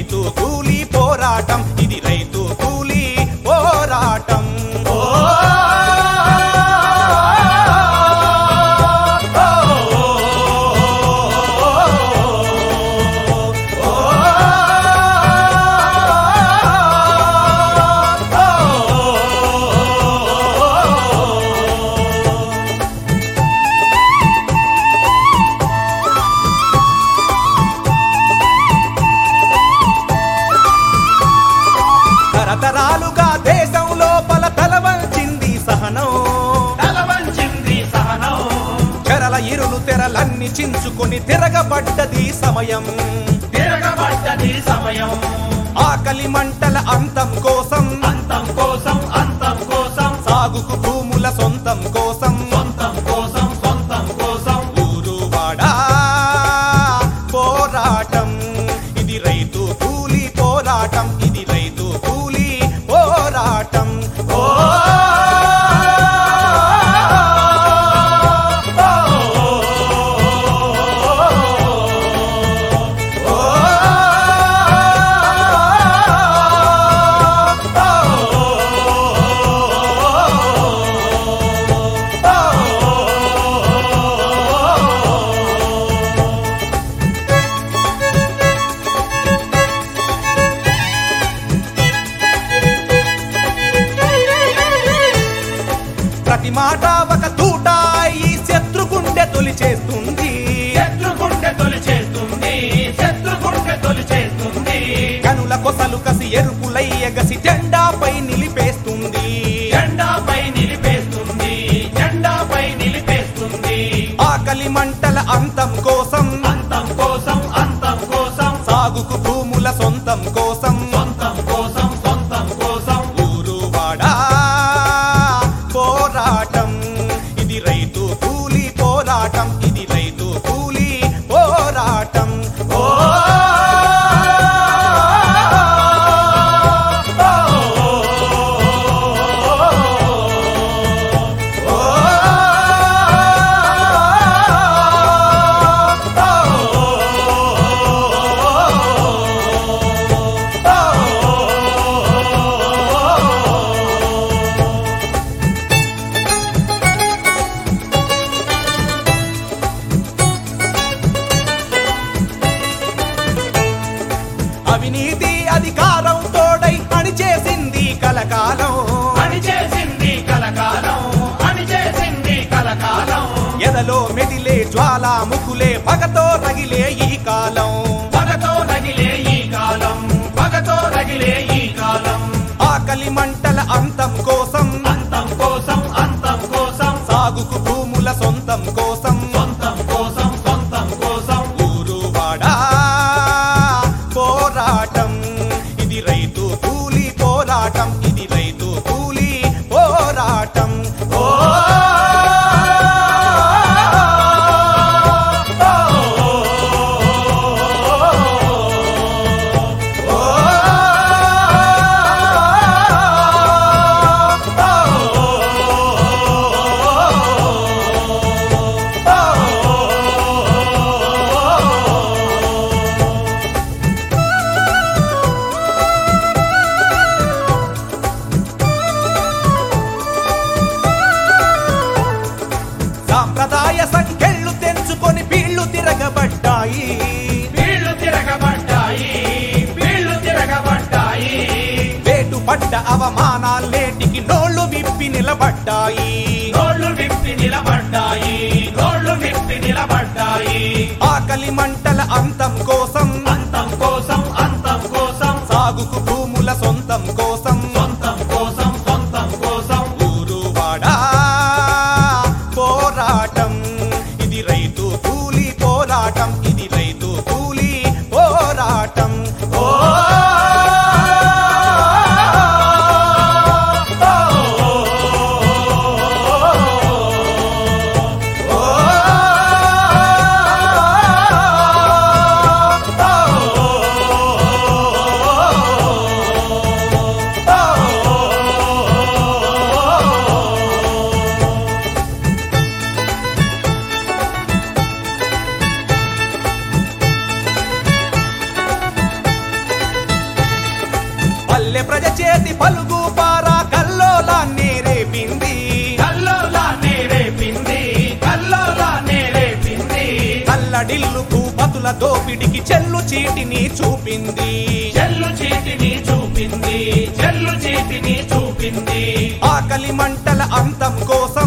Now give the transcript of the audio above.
రైతు కూలీ పోరాటం ఇది రైతు కూలీ పోరాటం ఓ తరతరాలుగా దేశం లోపల తలవంచింది సహనం తలవంచింది సహనం చెరల ఇరులు తెరలన్నీ చించుకొని తిరగబడ్డది సమయం తిరగబడ్డది సమయం ఆకలి మంటల అంతం కోసం అంతం కోసం అంతం కోసం సాగుకు భూముల సొంతం కోసం సొంతం కోసం సొంతం కోసం ఊరు వాడా పోరాటం ఇది రైతు కూలీ పోరాటం ఇది రైతు కూలీ పోరాటం ఓ ప్రతి మాట ఒక తూట ఈ శత్రుగుండె తొలి చేస్తుంది శత్రుగుండె తొలి చేస్తుంది శత్రుగుండె తొలి చేస్తుంది కనుల కొసలు కసి ఎరుపులై ఎగసి జెండాపై నిలిపేస్తుంది జెండాపై నిలిపేస్తుంది జెండాపై నిలిపేస్తుంది ఆకలి మంటల అంతం కోసం అంతం కోసం అంతం కోసం సాగుకు భూముల సొంతం కోసం సొంతం కోసం సొంతం కోసం ఊరు వాడా పోరాటం ఇది రైతు కూలీ పోరాటం ఇది రైతు కూలీ పోరాటం ఓ అవినీతి అధికారం తోడై అణిచేసింది కలకాలం అణిచేసింది కలకాలం అణిచేసింది కలకాలం ఎదలో మెదిలే జ్వాలాముఖులే పగతో రగిలే ఈ కాలం పగతో రగిలే ఈ కాలం పగతో రగిలే ఈ కాలం ఆకలి మంటల అంతం కోసం అంతం కోసం అంతం కోసం సాగుకు భూముల సొంతం కోసం సొంతం కోసం సొంతం కోసం ఊరు వాడా పోరాటం ఇది రైతు కూలీ పోరాటం ఇది రైతు కూలీ పోరాటం ఓ సాంప్రదాయ సంఖ్యలు తెంచుకొని పీళ్లు తిరగబడ్డాయి వీళ్ళు తిరగబడ్డాయి వీళ్ళు తిరగబడ్డాయి వేటు పడ్డ అవమానాలేటికి నోళ్లు విప్పి నిలబడ్డాయి రోడ్లు విప్పి నిలబడ్డాయి రోడ్లు విప్పి నిలబడ్డాయి ఆకలి మంటల అంతం కోసం అంతం కోసం అంతం కోసం సాగుకు భూముల సొంతం కోసం సొంతం కోసం సొంతం కోసం ఊరు వాడా పోరాటం ఇది రైతు కూలీ పోరాటం ఇది రైతు కూలీ పోరాటం ఓ ఓ పల్లె ప్రజ చేతి పలుగు పారా కల్లోలాన్ని రేపింది కల్లోలానే రేపింది కల్లోలానే రేపింది కల్లడిల్లుకు బతుల దోపిడికి చెల్లు చీటిని చూపింది చెల్లు చీటిని చూపింది చెల్లు చీటిని చూపింది ఆకలి మంటల అంతం కోసం